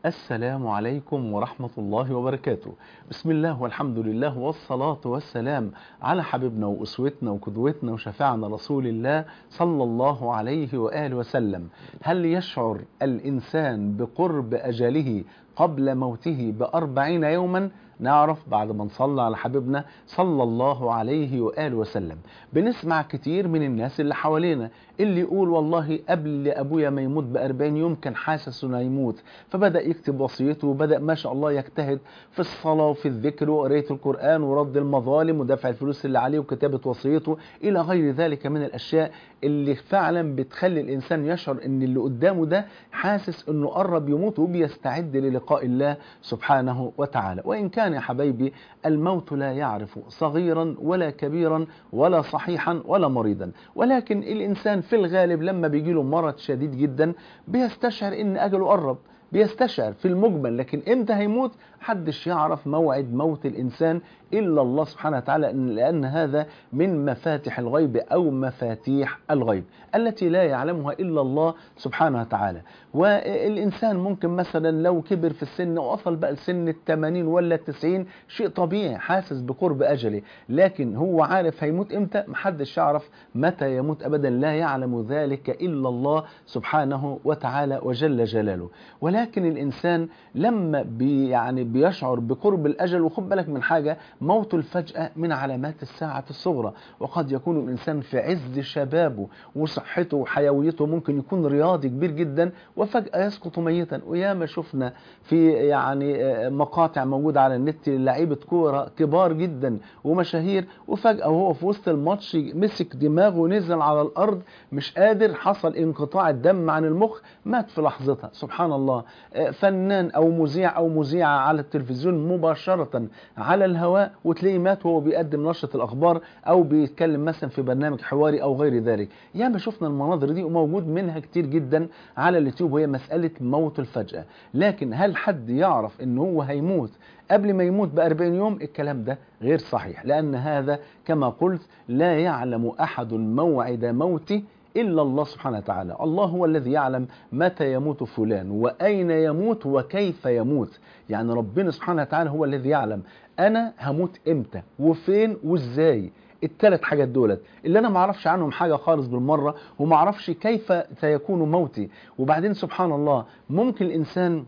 السلام عليكم ورحمة الله وبركاته بسم الله والحمد لله والصلاة والسلام على حبيبنا وأسوتنا وقدوتنا وشفاعنا رسول الله صلى الله عليه وآله وسلم هل يشعر الإنسان بقرب أجله قبل موته بأربعين يوما نعرف بعد ما نصلى على حبيبنا صلى الله عليه وآله وسلم بنسمع كتير من الناس اللي حوالينا اللي يقول والله قبل أبويا ما يموت بأربعين يوم كان حاسس انه هيموت فبدأ يكتب وصيته وبدأ ما شاء الله يجتهد في الصلاة وفي الذكر وقراية القرآن ورد المظالم ودفع الفلوس اللي عليه وكتابة وصيته إلى غير ذلك من الأشياء اللي فعلا بتخلي الإنسان يشعر ان اللي قدامه ده حاسس انه قرب يموت وبيستعد للقاء الله سبحانه وتعالى وإن كان يا حبايبي الموت لا يعرف صغيرا ولا كبيرا ولا صحيحا ولا مريضا ولكن الإنسان في الغالب لما بيجي له مرض شديد جدا بيستشعر ان أجله قرب بيستشعر في المجمل لكن امتى هيموت محدش يعرف موعد موت الإنسان إلا الله سبحانه وتعالى لأن هذا من مفاتح الغيب أو مفاتيح الغيب التي لا يعلمها إلا الله سبحانه وتعالى والإنسان ممكن مثلا لو كبر في السن ووصل بقى لسن الثمانين ولا التسعين شيء طبيعي حاسس بقرب أجله لكن هو عارف هيموت إمتى محدش يعرف متى يموت أبدا لا يعلم ذلك إلا الله سبحانه وتعالى وجل جلاله ولكن الإنسان لما بي يعني بيشعر بقرب الأجل وخد بالك من حاجة موت الفجأة من علامات الساعة الصغرى وقد يكون الإنسان في عز شبابه وصحته وحيويته ممكن يكون رياضي كبير جدا وفجأة يسقط ميتا وياما شفنا في يعني مقاطع موجودة على النت لعيبة كورة كبار جدا ومشاهير وفجأة وهو في وسط الماتش مسك دماغه ونزل على الأرض مش قادر حصل انقطاع الدم عن المخ مات في لحظتها سبحان الله فنان أو مذيع أو مذيعة على التلفزيون مباشرة على الهواء وتلاقيه مات وهو بيقدم نشرة الأخبار أو بيتكلم مثلا في برنامج حواري أو غير ذلك ياما شفنا المناظر دي وموجود منها كتير جدا على اليوتيوب وهي مسألة موت الفجأة لكن هل حد يعرف ان هو هيموت قبل ما يموت بأربعين يوم الكلام ده غير صحيح لأن هذا كما قلت لا يعلم أحد موعد موته إلا الله سبحانه وتعالى الله هو الذي يعلم متى يموت فلان وأين يموت وكيف يموت يعني ربنا سبحانه وتعالى هو الذي يعلم أنا هموت إمتى وفين وإزاي الثلاث حاجات دولت اللي انا ما اعرفش عنهم حاجه خالص بالمره وما اعرفش كيف سيكون موتي وبعدين سبحان الله ممكن الانسان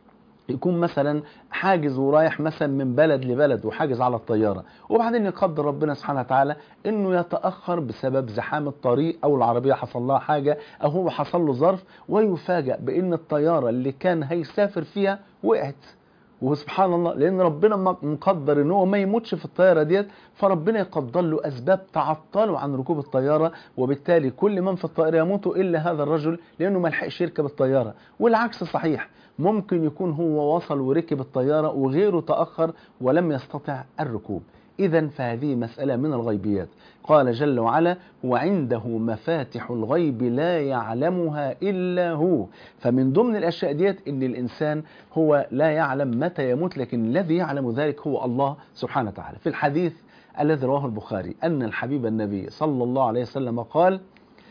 يكون مثلا حاجز ورايح مثلا من بلد لبلد وحاجز على الطيارة وبعدين يقدر ربنا سبحانه وتعالى انه يتأخر بسبب زحام الطريق او العربية حصل لها حاجة او هو حصل له ظرف ويفاجأ بان الطيارة اللي كان هيسافر فيها وقعت وسبحان الله لان ربنا مقدر ان هو ما يموتش في الطياره ديت فربنا يقدر له اسباب تعطله عن ركوب الطياره وبالتالي كل من في الطائره يموتوا الا هذا الرجل لانه ما لحقش يركب الطياره والعكس صحيح ممكن يكون هو وصل وركب الطياره وغيره تاخر ولم يستطع الركوب إذا فهذه مسألة من الغيبيات قال جل وعلا وعنده مفاتح الغيب لا يعلمها إلا هو فمن ضمن الأشياء ديت إن الإنسان هو لا يعلم متى يموت لكن الذي يعلم ذلك هو الله سبحانه وتعالى في الحديث الذي رواه البخاري أن الحبيب النبي صلى الله عليه وسلم قال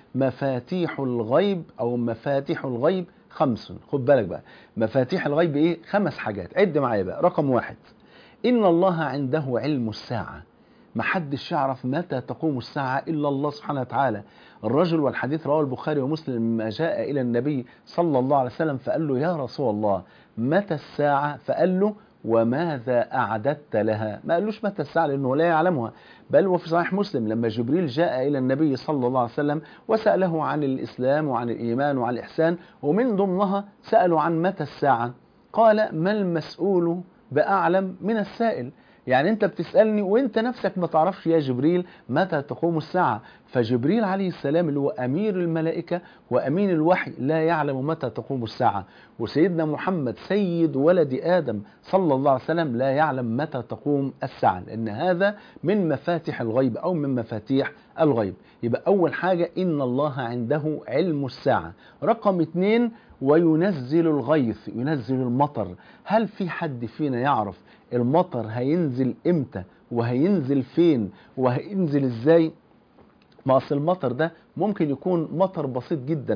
مفاتيح الغيب أو مفاتيح الغيب خمس خد بالك بقى مفاتيح الغيب إيه خمس حاجات عد معايا بقى رقم واحد إن الله عنده علم الساعة ما حدش يعرف متى تقوم الساعة إلا الله سبحانه وتعالى الرجل والحديث رواه البخاري ومسلم لما جاء إلى النبي صلى الله عليه وسلم فقال له يا رسول الله متى الساعة فقال له وماذا أعددت لها ما قالوش متى الساعة لأنه لا يعلمها بل وفي صحيح مسلم لما جبريل جاء إلى النبي صلى الله عليه وسلم وسأله عن الإسلام وعن الإيمان وعن الإحسان ومن ضمنها سألوا عن متى الساعة قال ما المسؤول بأعلم من السائل يعني انت بتسألني وانت نفسك ما تعرفش يا جبريل متى تقوم الساعة فجبريل عليه السلام اللي هو أمير الملائكة وأمين الوحي لا يعلم متى تقوم الساعة وسيدنا محمد سيد ولد آدم صلى الله عليه وسلم لا يعلم متى تقوم الساعة لأن هذا من مفاتح الغيب أو من مفاتيح الغيب يبقى أول حاجة إن الله عنده علم الساعة رقم اتنين وينزل الغيث ينزل المطر هل في حد فينا يعرف المطر هينزل امتى وهينزل فين وهينزل ازاي ما اصل المطر ده ممكن يكون مطر بسيط جدا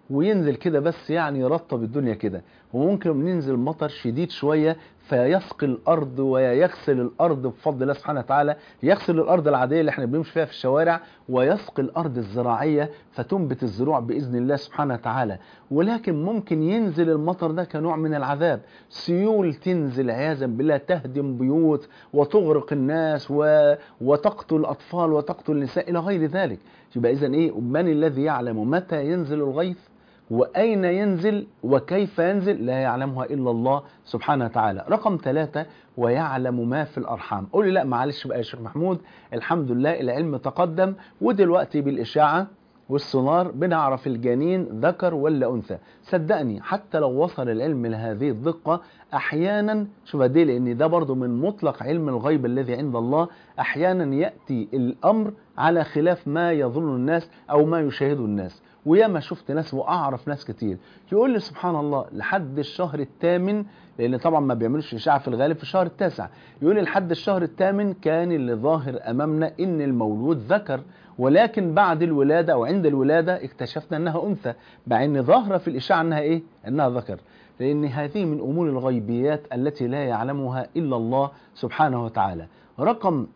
وينزل كده بس يعني يرطب الدنيا كده وممكن ينزل مطر شديد شوية فيسقي الارض ويغسل الارض بفضل الله سبحانه وتعالى يغسل الارض العاديه اللي احنا بنمشي فيها في الشوارع ويسقي الارض الزراعيه فتنبت الزروع باذن الله سبحانه وتعالى ولكن ممكن ينزل المطر ده كنوع من العذاب سيول تنزل عياذا بالله تهدم بيوت وتغرق الناس و... وتقتل الاطفال وتقتل النساء الى غير ذلك يبقى اذا ايه من الذي يعلم متى ينزل الغيث وأين ينزل وكيف ينزل لا يعلمها إلا الله سبحانه وتعالى رقم ثلاثة ويعلم ما في الأرحام قول لي لا معلش بقى يا شيخ محمود الحمد لله العلم تقدم ودلوقتي بالإشاعة والسونار بنعرف الجنين ذكر ولا أنثى صدقني حتى لو وصل العلم لهذه الدقة أحيانا شوف دي لأن ده برضو من مطلق علم الغيب الذي عند الله أحيانا يأتي الأمر على خلاف ما يظن الناس أو ما يشاهده الناس وياما شفت ناس واعرف ناس كتير يقول لي سبحان الله لحد الشهر الثامن لان طبعا ما بيعملوش اشاعه في الغالب في الشهر التاسع يقول لي لحد الشهر الثامن كان اللي ظاهر امامنا ان المولود ذكر ولكن بعد الولاده او عند الولاده اكتشفنا انها انثى مع ان ظاهره في الاشاعه انها ايه انها ذكر لان هذه من امور الغيبيات التي لا يعلمها الا الله سبحانه وتعالى رقم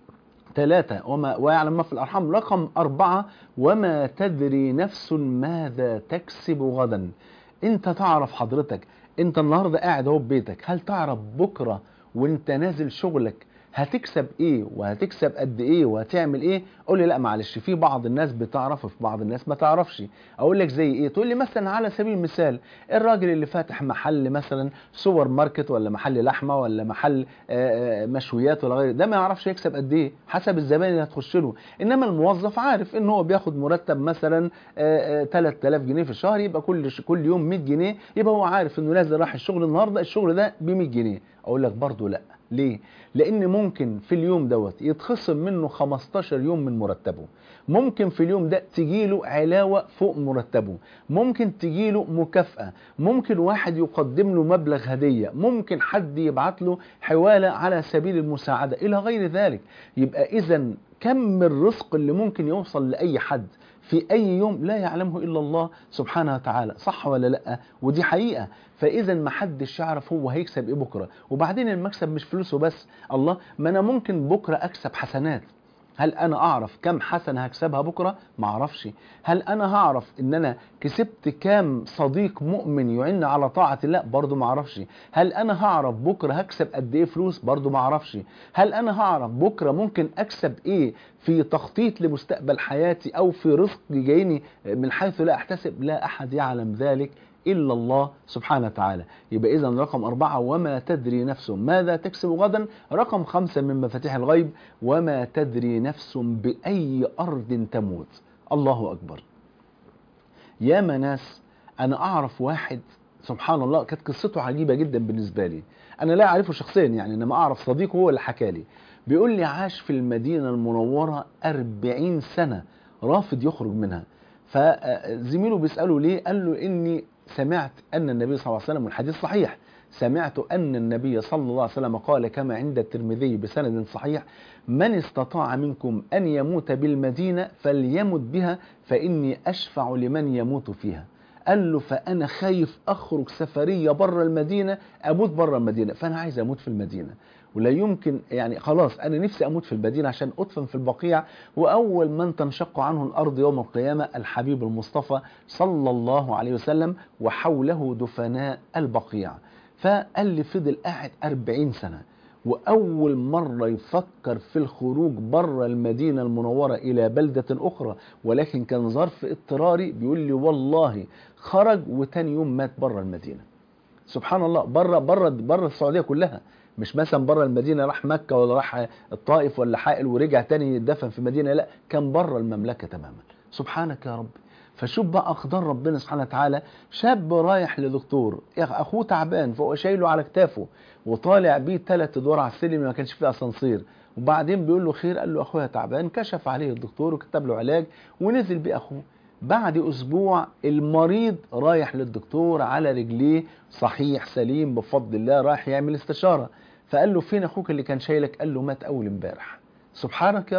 ثلاثة وما ويعلم ما في الأرحام رقم أربعة وما تدري نفس ماذا تكسب غدا أنت تعرف حضرتك أنت النهاردة قاعد اهو ببيتك هل تعرف بكرة وأنت نازل شغلك هتكسب ايه وهتكسب قد ايه وهتعمل ايه قول لي لا معلش في بعض الناس بتعرف وفي بعض الناس ما تعرفش اقول لك زي ايه تقول لي مثلا على سبيل المثال الراجل اللي فاتح محل مثلا سوبر ماركت ولا محل لحمه ولا محل مشويات ولا غيره ده ما يعرفش يكسب قد ايه حسب الزبائن اللي هتخش له انما الموظف عارف ان هو بياخد مرتب مثلا 3000 جنيه في الشهر يبقى كل كل يوم 100 جنيه يبقى هو عارف انه نازل راح الشغل النهارده الشغل ده ب 100 جنيه اقول لك برضه لا ليه؟ لأن ممكن في اليوم دوت يتخصم منه 15 يوم من مرتبه ممكن في اليوم ده تجيله علاوة فوق مرتبه ممكن تجيله مكافأة ممكن واحد يقدم له مبلغ هدية ممكن حد يبعت له حوالة على سبيل المساعدة إلى غير ذلك يبقى إذا كم الرزق اللي ممكن يوصل لأي حد في أي يوم لا يعلمه إلا الله سبحانه وتعالى صح ولا لأ ودي حقيقة فإذا ما حدش يعرف هو هيكسب إيه بكرة وبعدين المكسب مش فلوسه بس الله ما أنا ممكن بكرة أكسب حسنات هل انا اعرف كم حسنه هكسبها بكره ما اعرفش هل انا هعرف ان انا كسبت كام صديق مؤمن يعين على طاعه الله برضه ما اعرفش هل انا هعرف بكره هكسب قد ايه فلوس برضه ما اعرفش هل انا هعرف بكره ممكن اكسب ايه في تخطيط لمستقبل حياتي او في رزق جايني من حيث لا احتسب لا احد يعلم ذلك إلا الله سبحانه وتعالى يبقى إذا رقم أربعة وما تدري نفس ماذا تكسب غدا رقم خمسة من مفاتيح الغيب وما تدري نفس بأي أرض تموت الله أكبر يا ناس أنا أعرف واحد سبحان الله كانت قصته عجيبة جدا بالنسبة لي أنا لا أعرفه شخصيا يعني إنما أعرف صديقه هو اللي حكى لي بيقول لي عاش في المدينة المنورة أربعين سنة رافض يخرج منها فزميله بيسأله ليه قال له إني سمعت أن النبي صلى الله عليه وسلم والحديث صحيح سمعت أن النبي صلى الله عليه وسلم قال كما عند الترمذي بسند صحيح من استطاع منكم أن يموت بالمدينة فليمت بها فإني أشفع لمن يموت فيها قال له فأنا خايف أخرج سفرية بره المدينة أموت بره المدينة فأنا عايز أموت في المدينة ولا يمكن يعني خلاص انا نفسي اموت في المدينه عشان ادفن في البقيع واول من تنشق عنه الارض يوم القيامه الحبيب المصطفى صلى الله عليه وسلم وحوله دفناء البقيع فقال لي فضل قاعد أربعين سنه واول مره يفكر في الخروج بره المدينه المنوره الى بلده اخرى ولكن كان ظرف اضطراري بيقول لي والله خرج وتاني يوم مات بره المدينه سبحان الله بره بره بره السعوديه كلها مش مثلا بره المدينه راح مكه ولا راح الطائف ولا حائل ورجع تاني يدفن في مدينه لا كان بره المملكه تماما سبحانك يا رب فشوف بقى اقدار ربنا سبحانه وتعالى شاب رايح لدكتور اخوه تعبان فهو شايله على كتافه وطالع بيه ثلاث ادوار على السلم ما كانش فيه اسانسير وبعدين بيقول له خير قال له اخويا تعبان كشف عليه الدكتور وكتب له علاج ونزل بيه اخوه بعد اسبوع المريض رايح للدكتور على رجليه صحيح سليم بفضل الله رايح يعمل استشاره فقال له فين اخوك اللي كان شايلك قال له مات اول امبارح سبحانك يا رب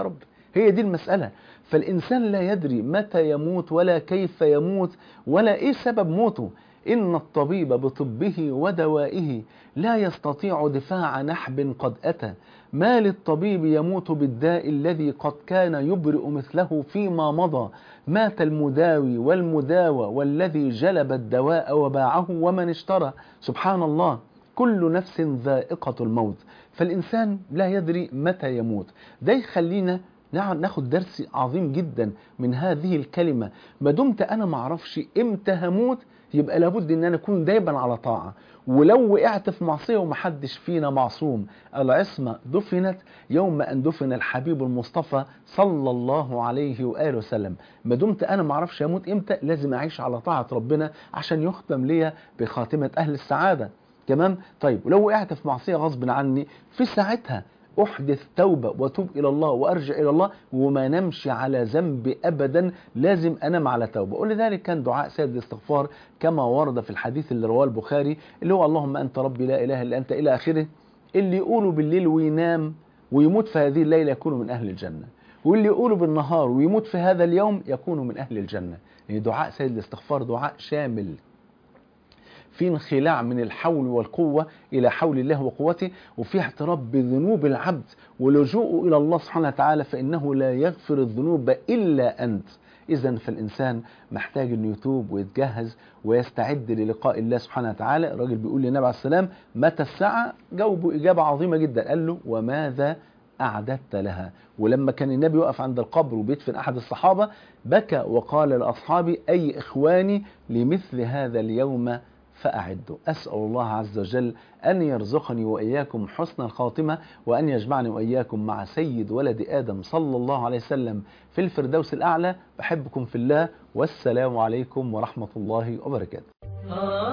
هي دي المسألة فالإنسان لا يدري متى يموت ولا كيف يموت ولا إيه سبب موته إن الطبيب بطبه ودوائه لا يستطيع دفاع نحب قد أتى ما للطبيب يموت بالداء الذي قد كان يبرئ مثله فيما مضى مات المداوي والمداوى والذي جلب الدواء وباعه ومن اشترى سبحان الله كل نفس ذائقة الموت فالإنسان لا يدري متى يموت ده يخلينا ناخد درس عظيم جدا من هذه الكلمة ما دمت أنا معرفش إمتى هموت يبقى لابد ان انا اكون دايما على طاعة ولو وقعت في معصية ومحدش فينا معصوم العصمة دفنت يوم ان دفن الحبيب المصطفى صلى الله عليه وآله وسلم ما دمت انا معرفش اموت امتى لازم اعيش على طاعة ربنا عشان يختم ليا بخاتمة اهل السعادة تمام طيب ولو وقعت في معصية غصب عني في ساعتها احدث توبة وتوب الى الله وارجع الى الله وما نمشي على ذنب ابدا لازم انام على توبة ولذلك كان دعاء سيد الاستغفار كما ورد في الحديث اللي رواه البخاري اللي هو اللهم انت ربي لا اله الا انت الى اخره اللي يقوله بالليل وينام ويموت في هذه الليلة يكون من اهل الجنة واللي يقوله بالنهار ويموت في هذا اليوم يكون من اهل الجنة يعني دعاء سيد الاستغفار دعاء شامل في انخلاع من الحول والقوة إلى حول الله وقوته وفي اعتراف بذنوب العبد ولجوءه إلى الله سبحانه وتعالى فإنه لا يغفر الذنوب إلا أنت إذا فالإنسان محتاج أنه يتوب ويتجهز ويستعد للقاء الله سبحانه وتعالى الراجل بيقول للنبي عليه السلام متى الساعة جاوبه إجابة عظيمة جدا قال له وماذا أعددت لها ولما كان النبي يقف عند القبر وبيدفن أحد الصحابة بكى وقال لأصحابي أي إخواني لمثل هذا اليوم فأعدوا أسأل الله عز وجل أن يرزقني وإياكم حسن الخاتمة وأن يجمعني وإياكم مع سيد ولد آدم صلى الله عليه وسلم في الفردوس الأعلى بحبكم في الله والسلام عليكم ورحمة الله وبركاته